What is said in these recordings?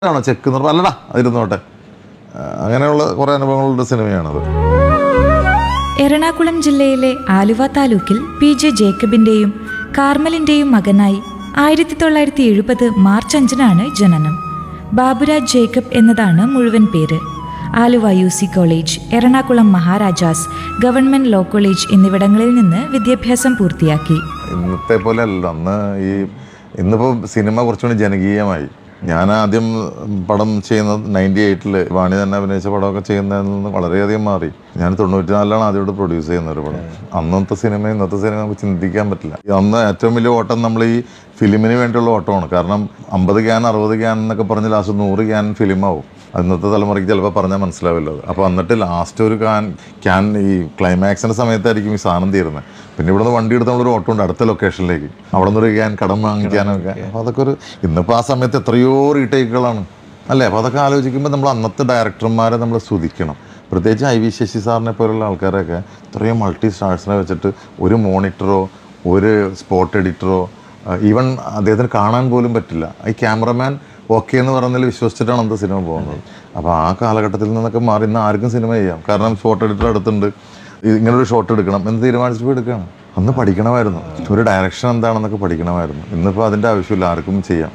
ആണോ ചെക്ക് എന്ന് പറഞ്ഞാൽ അല്ലടാ അതിരുന്നോട്ടെ ആ, അങ്ങനെയുള്ള കുറേ അനുഭവങ്ങളുടെ സിനിമയാണത് എറണാകുളം ജില്ലയിലെ ആലുവ താലൂക്കിൽ പി ജെ ജേക്കബിന്റെയും കാർമലിന്റെയും മകനായി ആയിരത്തി തൊള്ളായിരത്തി എഴുപത് മാർച്ച് അഞ്ചിനാണ് ജനനം ബാബുരാജ് ജേക്കബ് എന്നതാണ് മുഴുവൻ പേര് Aluva U C college Ernakulam Maharajas government law college എന്നിവിടങ്ങളിൽ നിന്ന് വിദ്യാഭ്യാസം പൂർത്തിയാക്കി ഇന്നത്തെ പോലെ അല്ല അന്ന് ഈ ഇന്നിപ്പോൾ സിനിമ കുറച്ചുകൂടി ജനകീയമായി ഞാൻ ആദ്യം പടം ചെയ്യുന്നത് നയൻറ്റി എയ്റ്റിൽ വാണി തന്നെ അഭിനയിച്ച പടമൊക്കെ ചെയ്യുന്നതിൽ നിന്ന് വളരെയധികം മാറി ഞാൻ തൊണ്ണൂറ്റിനാലിലാണ് ആദ്യമായിട്ട് പ്രൊഡ്യൂസ് ചെയ്യുന്ന ഒരു പടം അന്നത്തെ സിനിമ ഇന്നത്തെ സിനിമ നമുക്ക് ചിന്തിക്കാൻ പറ്റില്ല അന്ന് ഏറ്റവും വലിയ ഓട്ടം നമ്മൾ ഈ ഫിലിമിന് വേണ്ടിയുള്ള ഓട്ടമാണ് കാരണം അമ്പത് ക്യാൻ അറുപത് ക്യാൻ എന്നൊക്കെ പറഞ്ഞ് ലാസ്റ്റ് നൂറ് ക്യാൻ ഫിലിമാവും ഇന്നത്തെ തലമുറയ്ക്ക് ചിലപ്പോൾ പറഞ്ഞാൽ മനസ്സിലാവില്ല അത് അപ്പോൾ എന്നിട്ട് ലാസ്റ്റ് ഒരു ക്യാൻ ക്യാൻ ഈ ക്ലൈമാക്സിൻ്റെ സമയത്തായിരിക്കും ഈ സാധനം തീരുന്നത് പിന്നെ ഇവിടുന്ന് വണ്ടി എടുത്ത് നമ്മളൊരു ഓട്ടോ ഉണ്ട് അടുത്ത ലൊക്കേഷനിലേക്ക് അവിടെ നിന്ന് ഒരു ക്യാൻ കടം വാങ്ങിക്കാനൊക്കെ അപ്പോൾ അതൊക്കെ ഒരു ഇന്നിപ്പോൾ ആ സമയത്ത് എത്രയോ റീടേക്കുകളാണ് അല്ലേ അപ്പോൾ അതൊക്കെ ആലോചിക്കുമ്പോൾ നമ്മൾ അന്നത്തെ ഡയറക്ടർമാരെ നമ്മൾ സ്തുതിക്കണം പ്രത്യേകിച്ച് ഐ വി ശശി സാറിനെ പോലുള്ള ആൾക്കാരൊക്കെ ഇത്രയും മൾട്ടി സ്റ്റാർസിനെ വെച്ചിട്ട് ഒരു മോണിറ്ററോ ഒരു സ്പോട്ട് എഡിറ്ററോ ഈവൻ അദ്ദേഹത്തിന് കാണാൻ പോലും പറ്റില്ല ഈ ക്യാമറമാൻ ഓക്കെ എന്ന് പറഞ്ഞതിൽ വിശ്വസിച്ചിട്ടാണ് അന്നത്തെ സിനിമ പോകുന്നത് അപ്പോൾ ആ കാലഘട്ടത്തിൽ നിന്നൊക്കെ മാറി ഇന്ന് ആർക്കും സിനിമ ചെയ്യാം കാരണം ഷോട്ട് എഡിറ്റർ അടുത്തുണ്ട് ഇങ്ങനൊരു ഷോട്ട് എടുക്കണം എന്ന് തീരുമാനിച്ചപ്പോൾ എടുക്കുകയാണ് അന്ന് പഠിക്കണമായിരുന്നു ഒരു ഡയറക്ഷൻ എന്താണെന്നൊക്കെ പഠിക്കണമായിരുന്നു ഇന്നിപ്പോൾ അതിൻ്റെ ആവശ്യമില്ല ആർക്കും ചെയ്യാം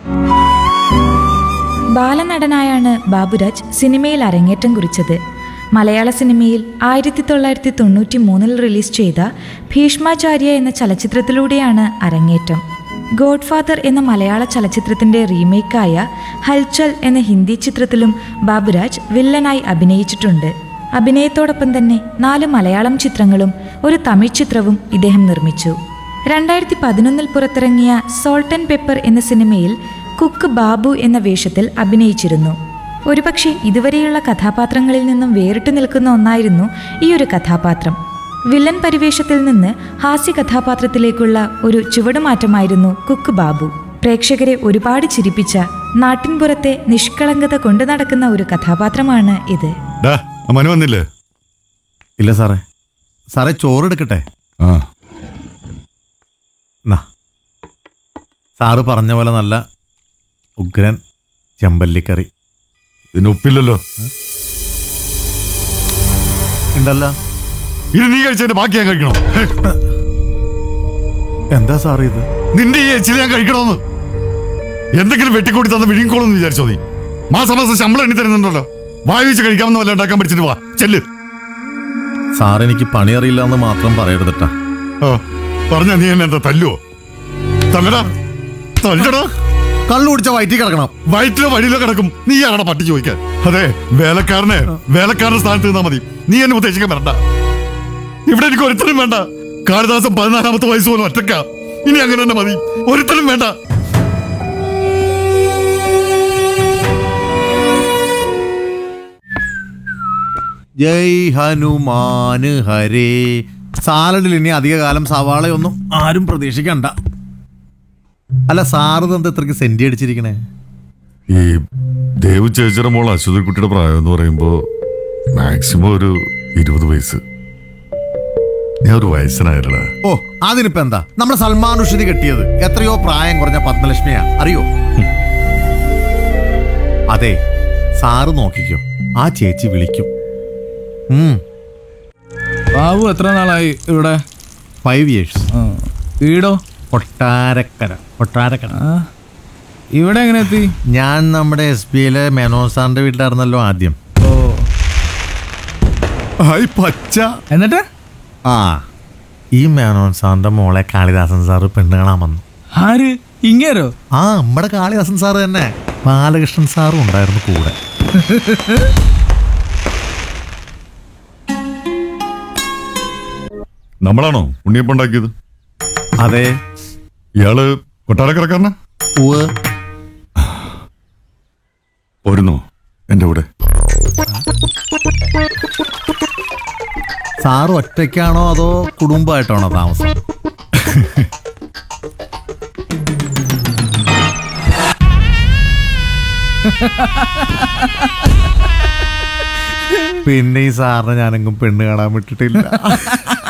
ബാലനടനായാണ് ബാബുരാജ് സിനിമയിൽ അരങ്ങേറ്റം കുറിച്ചത് മലയാള സിനിമയിൽ ആയിരത്തി തൊള്ളായിരത്തി തൊണ്ണൂറ്റി മൂന്നിൽ റിലീസ് ചെയ്ത ഭീഷ്മാചാര്യ എന്ന ചലച്ചിത്രത്തിലൂടെയാണ് അരങ്ങേറ്റം ഗോഡ്ഫാദർ എന്ന മലയാള ചലച്ചിത്രത്തിന്റെ റീമേക്കായ ഹൽചൽ എന്ന ഹിന്ദി ചിത്രത്തിലും ബാബുരാജ് വില്ലനായി അഭിനയിച്ചിട്ടുണ്ട് അഭിനയത്തോടൊപ്പം തന്നെ നാല് മലയാളം ചിത്രങ്ങളും ഒരു തമിഴ് ചിത്രവും ഇദ്ദേഹം നിർമ്മിച്ചു രണ്ടായിരത്തി പതിനൊന്നിൽ പുറത്തിറങ്ങിയ സോൾട്ട് ആൻഡ് പെപ്പർ എന്ന സിനിമയിൽ കുക്ക് ബാബു എന്ന വേഷത്തിൽ അഭിനയിച്ചിരുന്നു ഒരുപക്ഷെ ഇതുവരെയുള്ള കഥാപാത്രങ്ങളിൽ നിന്നും വേറിട്ട് നിൽക്കുന്ന ഒന്നായിരുന്നു ഈ ഒരു കഥാപാത്രം വില്ലൻ പരിവേഷത്തിൽ നിന്ന് ഹാസ്യ കഥാപാത്രത്തിലേക്കുള്ള ഒരു ചുവടുമാറ്റമായിരുന്നു കുക്ക് ബാബു പ്രേക്ഷകരെ ഒരുപാട് ചിരിപ്പിച്ച നാട്ടിൻപുറത്തെ നിഷ്കളങ്കത കൊണ്ടു നടക്കുന്ന ഒരു കഥാപാത്രമാണ് ഇത് ഡാ ആ മനു വന്നില്ലേ ഇല്ല സാറേ സാറേ ചോറെടുക്കട്ടെ ആ നാ സാറ് പറഞ്ഞ പോലെ നല്ല ഉഗ്രൻ ചെമ്പല്ലിക്കറി ഇതിന് ഉപ്പില്ലല്ലോ ഉണ്ടല്ലോ ഇത് നീ കഴിച്ചതിന്റെ ബാക്കി ഞാൻ കഴിക്കണോ ഹേ, എന്താ സാറ് ഇത് നിന്റെ ഈ എച്ചിൽ ഞാൻ കഴിക്കണോന്ന് എന്തെങ്കിലും വെട്ടിക്കൂടി തന്ന വിഴുങ്ങിക്കോളെന്ന് വിചാരിച്ചോ നീ മാസം മാസം ശമ്പളം എണ്ണി തരുന്നുണ്ടല്ലോ വായു വെച്ച് കഴിക്കാമെന്ന് വല്ല ഉണ്ടാക്കാൻ പഠിച്ചിട്ട് വാ ചെല്ല് സാർ എനിക്ക് പണി അറിയില്ല എന്ന് മാത്രം പറയരുതട്ടാ ആ പറഞ്ഞ നീ എന്നെ എന്താ തല്ലുവോ തല്ലടാ തല്ലടാ കള്ളു കുടിച്ച വയറ്റി കിടക്കണം വയറ്റിലോ വഴിയിലോ കിടക്കും നീ ആടെ പട്ടി ചോദിക്കാൻ അതെ വേലക്കാരനെ വേലക്കാരന്റെ സ്ഥാനത്ത് നിന്നാ മതി നീ എന്നെ ഉദ്ദേശിക്കാൻ വരണ്ട ഇവിടെ എനിക്ക് ഒരുത്തരും വേണ്ട കാളിദാസം പതിനാലാമത്തെ വയസ്സ് പോലും ഒറ്റക്ക ഇനി അങ്ങനെ തന്നെ മതി ഒരുത്തരും വേണ്ട ജയ് ഹനുമാന് ഹരേ സാലഡിൽ ഇനി അധികകാലം സവാളയൊന്നും ആരും പ്രതീക്ഷിക്കണ്ട അല്ല സാറ് എന്താ ഇത്രയ്ക്ക് സെന്റി അടിച്ചിരിക്കണേ ഈ ദേവ് ചേച്ചിയുടെ മോൾ അശ്വതി കുട്ടിയുടെ പ്രായം എന്ന് പറയുമ്പോ മാക്സിമം ഒരു ഇരുപത് വയസ്സ് ഞാൻ ഒരു വയസ്സനായില്ലടാ ഓ അതിനിപ്പോ എന്താ നമ്മുടെ സൽമാൻ റുഷിദി കെട്ടിയത് എത്രയോ പ്രായം കുറഞ്ഞ പത്മലക്ഷ്മിയാ അറിയോ അതെ സാറ് നോക്കിക്കോ ആ ചേച്ചി വിളിക്കും ഉം ബാബു എത്ര നാളായി ഇവിടെ ഫൈവ് ഇയേഴ്സ് ആ. വീടോ കൊട്ടാരക്കര കൊട്ടാരക്കര ആ. ഇവിടെ എങ്ങനെ എത്തി ഞാൻ നമ്മുടെ എസ് ബി ഐയിലെ മേനോൻ സാറിന്റെ വീട്ടിലായിരുന്നല്ലോ ആദ്യം ഓ ഹായ് പച്ച എന്നിട്ട് ആ ഈ മേനോൻ സാറിന്റെ മോളെ കാളിദാസൻ സാറ് പെണ്ണ് കാണാൻ വന്നു ആര് ഇങ്ങേരോ ആ നമ്മുടെ കാളിദാസൻ സാറ് തന്നെ ബാലകൃഷ്ണൻ സാറും ഉണ്ടായിരുന്നു കൂടെ നമ്മളാണോ ഉണ്ണിയപ്പം ഉണ്ടാക്കിയത് അതെ ഇയാള് കൊട്ടാരക്കരക്കാരനാ ഉവ് പോരുന്നോ എന്റെ കൂടെ സാറ് ഒറ്റയ്ക്കാണോ അതോ കുടുംബമായിട്ടാണോ താമസം പിന്നെ ഈ സാറിനെ ഞാനെങ്കും പെണ്ണ് കാണാൻ വിട്ടിട്ടില്ല